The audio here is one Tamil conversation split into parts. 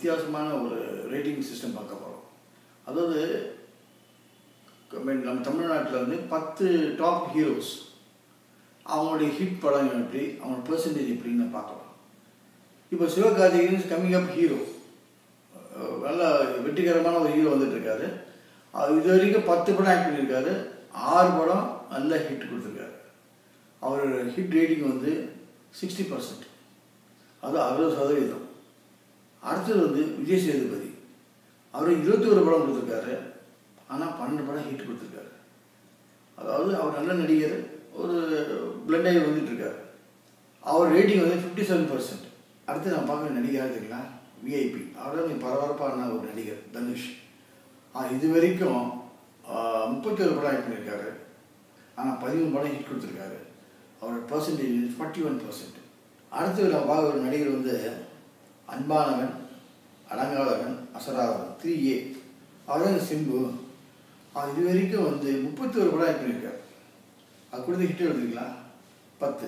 வித்தியாசமான ஒரு ரேட்டிங் சிஸ்டம் பார்க்க போகிறோம் அதாவது I mean, நம்ம தமிழ்நாட்டில் வந்து பத்து டாப் ஹீரோஸ் அவங்களுடைய ஹிட் படம் எப்படி அவங்க பெர்சன்டேஜ் எப்படின்னு பார்க்கலாம் இப்போ சிவகார்த்திகேயன் கம்மிங் அப் ஹீரோ நல்ல வெற்றிகரமான ஒரு ஹீரோ வந்துட்டு இருக்காரு அவர் இது வரைக்கும் பத்து படம் ஆக்ட் பண்ணியிருக்காரு ஆறு படம் நல்ல ஹிட் கொடுத்துருக்காரு அவரோட ஹிட் ரேட்டிங் வந்து சிக்ஸ்டி பர்சன்ட் அது அறுபது சதவீதம் அடுத்தது வந்து விஜய் சேதுபதி அவர் இருபத்தி ஒரு படம் கொடுத்துருக்காரு ஆனால் பன்னெண்டு படம் ஹிட் கொடுத்துருக்காரு அதாவது அவர் நல்ல நடிகர் ஒரு பிளண்டாகி வந்துட்டு இருக்காரு அவர் ரேட்டிங் வந்து ஃபிஃப்டி செவன் பர்சன்ட் அடுத்து நான் பார்க்குற நடிகர் இருக்குங்களா விஐபி அவர் தான் பரபரப்பான ஒரு நடிகர் தனுஷ் ஆ, இது வரைக்கும் முப்பத்தி ஒரு படம் ஆக்ட் பண்ணியிருக்காரு ஆனால் பதிமூணு படம் ஹிட் கொடுத்துருக்காரு அவரோட பர்சன்டேஜ் ஃபார்ட்டி ஒன் பர்சன்ட் அடுத்து நம்ம பார்க்குற ஒரு நடிகர் வந்து அன்பானவன் அடங்காதவன் அசராதவன் த்ரீ ஏ அவர் தான் சிம்பு அவர் இது வரைக்கும் வந்து முப்பத்தி ஒரு படம் ஆக்ட் பண்ணியிருக்காரு அது கொடுத்த ஹிட் எழுதுறீங்களா பத்து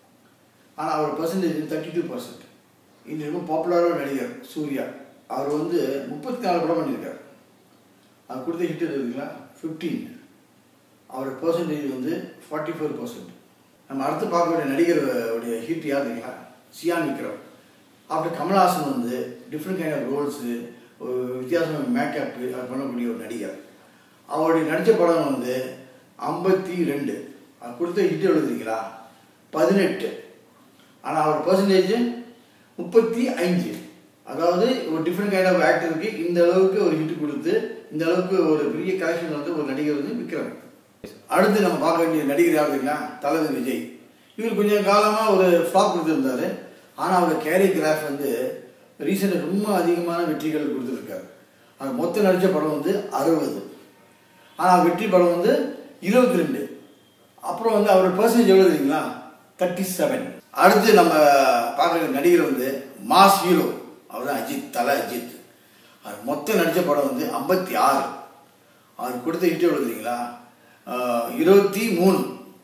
ஆனால் அவர் பர்சன்டேஜ் தேர்ட்டி டூ பர்சன்ட் இன்று ரொம்ப பாப்புலரான நடிகர் சூர்யா அவர் வந்து முப்பத்தி நாலு படம் பண்ணியிருக்காரு அது கொடுத்த ஹிட் இருக்குங்களா ஃபிஃப்டீன் அவரோட பர்சன்டேஜ் வந்து ஃபார்ட்டி ஃபோர் பர்சன்ட் நம்ம அடுத்து பார்க்க வேண்டிய நடிகர் உடைய ஹிட் யார் தெரியுங்களா சியான் விக்ரம் அப்புறம் கமல்ஹாசன் வந்து டிஃப்ரெண்ட் கைண்ட் ஆஃப் ரோல்ஸு ஒரு வித்தியாசமான மேக்கப் அது பண்ணக்கூடிய ஒரு நடிகர் அவருடைய நடித்த படம் வந்து ஐம்பத்தி ரெண்டு அது கொடுத்த ஹிட் எழுதுறீங்களா பதினெட்டு ஆனால் அவர் பர்சன்டேஜ் முப்பத்தி அஞ்சு அதாவது ஒரு டிஃப்ரெண்ட் கைண்ட் ஆஃப் ஆக்டருக்கு இந்த அளவுக்கு ஒரு ஹிட் கொடுத்து இந்த அளவுக்கு ஒரு பெரிய கலெக்ஷன் வந்து ஒரு நடிகர் வந்து விக்ரம் அடுத்து நம்ம பார்க்க வேண்டிய நடிகர் யார் தெரியுங்களா தளபதி விஜய் இவர் கொஞ்சம் காலமாக ஒரு ஃப்ளாப் கொடுத்துருந்தாரு ஆனால் அவர் கேரிகிராஃப் வந்து ரீசெண்டாக ரொம்ப அதிகமான வெற்றிகள் கொடுத்துருக்காரு அவர் மொத்தம் நடித்த படம் வந்து அறுபது ஆனால் வெற்றி படம் வந்து இருபத்தி ரெண்டு அப்புறம் வந்து அவரோட பர்சன்டேஜ் எவ்வளோ தெரியுங்களா தேர்ட்டி செவன் அடுத்து நம்ம பார்க்குற நடிகர் வந்து மாஸ் ஹீரோ அவர் தான் அஜித் தலை அஜித் அவர் மொத்தம் நடித்த படம் வந்து ஐம்பத்தி ஆறு அவர் கொடுத்த ஹிட் எவ்வளோ தெரியுங்களா இருபத்தி மூணு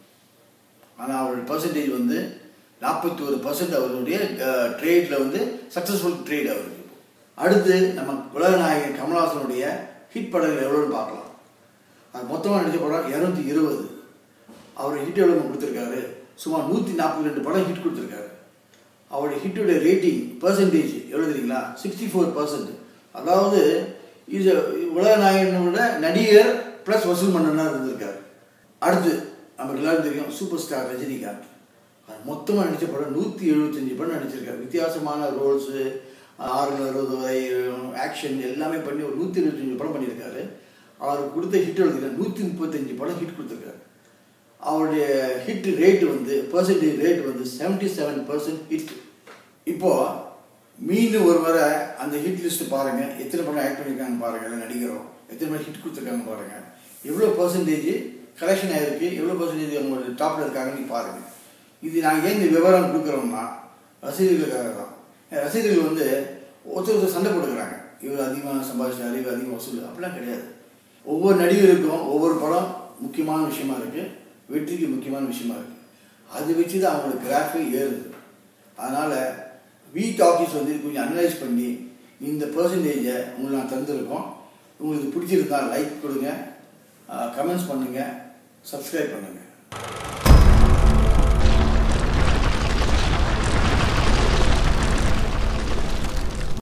ஆனால் அவரோட பர்சன்டேஜ் வந்து நாற்பத்தி ஒரு பர்சன்ட் அவருடைய ட்ரேடில் வந்து சக்ஸஸ்ஃபுல் ட்ரேட் அவருக்கு அடுத்து நம்ம உலகநாயகன் கமல்ஹாசனுடைய ஹிட் படங்கள் எவ்வளோன்னு பார்க்கலாம் அது மொத்தமாக நடித்த படம் இரநூத்தி இருபது அவர் ஹிட் எவ்வளோ கொடுத்துருக்காரு சுமார் நூற்றி நாற்பத்தி ரெண்டு படம் ஹிட் கொடுத்துருக்காரு அவருடைய ஹிட்டுடைய ரேட்டிங் பர்சன்டேஜ் எவ்வளோ தெரியுங்களா சிக்ஸ்டி ஃபோர் பர்சன்ட் அதாவது இது உலகநாயகனோட நடிகர் ப்ளஸ் வசூல் மன்னனாக இருந்திருக்காரு அடுத்து நமக்கு எல்லாரும் தெரியும் சூப்பர் ஸ்டார் ரஜினிகாந்த் அது மொத்தமாக நடித்த படம் நூற்றி எழுபத்தஞ்சு படம் நடிச்சிருக்காரு வித்தியாசமான ரோல்ஸு ஆறுல அறுபது ஆக்ஷன் எல்லாமே பண்ணி ஒரு நூற்றி எழுபத்தஞ்சு படம் பண்ணியிருக்காரு அவர் கொடுத்த ஹிட் எழுதிருக்காரு நூற்றி முப்பத்தஞ்சு படம் ஹிட் கொடுத்துருக்காரு அவருடைய ஹிட் ரேட் வந்து பர்சன்டேஜ் ரேட் வந்து செவன்டி செவன் பர்சன்ட் ஹிட் இப்போது மீன் ஒரு முறை அந்த ஹிட் லிஸ்ட் பாருங்கள் எத்தனை படம் ஆக்ட் பண்ணியிருக்காங்க பாருங்கள் நடிகரும் எத்தனை படம் ஹிட் கொடுத்துருக்காங்க பாருங்கள் எவ்வளோ பர்சன்டேஜ் கலெக்ஷன் ஆகிருக்கு எவ்வளோ பர்சன்டேஜ் அவங்களோட டாப்பில் இருக்காங்கன்னு பாருங்கள் இது நாங்கள் ஏன் இந்த விவரம் கொடுக்குறோம்னா ரசிகர்களுக்காக தான் ரசிகர்கள் வந்து ஒருத்தர் ஒருத்தர் சண்டை போட்டுக்கிறாங்க இவர் அதிகமாக சம்பாதிச்சாரு இவர் அதிகமாக வசூல் அப்படிலாம் கிடையாது ஒவ்வொரு நடிகருக்கும் ஒவ்வொரு படம் முக்கியமான விஷயமா இருக்குது வெற்றிக்கு முக்கியமான விஷயமா இருக்குது அது வச்சு தான் அவங்களோட கிராஃபே ஏறுது அதனால் வி டாக்கிஸ் வந்து கொஞ்சம் அனலைஸ் பண்ணி இந்த பர்சன்டேஜை உங்களுக்கு நான் தந்திருக்கோம் உங்களுக்கு பிடிச்சிருந்தா லைக் கொடுங்க கமெண்ட்ஸ் பண்ணுங்கள் சப்ஸ்கிரைப் பண்ணுங்கள்